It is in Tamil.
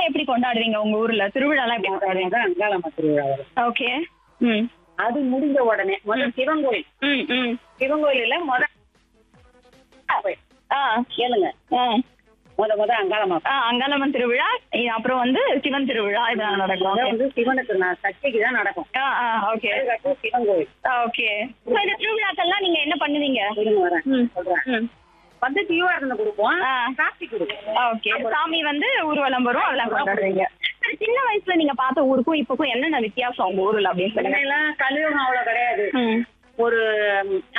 எப்படி கொண்டாடுவீங்க உங்க ஊர்ல திருவிழாலாம் எப்படி கொண்டாடுவீங்க தான் அங்காளம்மா திருவிழா வரும் ஓகே ம் அது முடிஞ்ச உடனே முதல் சிவன் கோயில் ம் ம் சிவன் கோயில்ல முத ஆ கேளுங்க ஆ முத முத அங்காளம்மா ஆ அங்காளம்மன் திருவிழா இ- அப்புறம் வந்து சிவன் திருவிழா இதெல்லாம் நடக்கும் முத வந்து சிவனுக்கு நான் சக்திக்கு தான் நடக்கும் ஆ ஆ ஓகே அதுக்கப்புறம் சிவன் கோயில் ஓகே ஸோ இந்த திருவிழாக்கள்லாம் நீங்க என்ன பண்ணுவீங்க இருங்க வரேன் ம். சொல்றேன் ம் வந்து தீவாரதனை கொடுப்போம் ஆ. காட்சி கொடுப்போம் ஓகே சாமி வந்து ஊர்வலம் வரும் அதெல்லாம் கொண்டாடுறீங்க சரி சின்ன வயசுல நீங்க பார்த்த ஊருக்கும் இப்போக்கும் என்னென்ன வித்தியாசம் உங்க ஊர்ல அப்படின்னு சொல்லுங்க முன்னையெல்லாம் கலியுகம் அவ்வளவு கிடையாது ம் ஒரு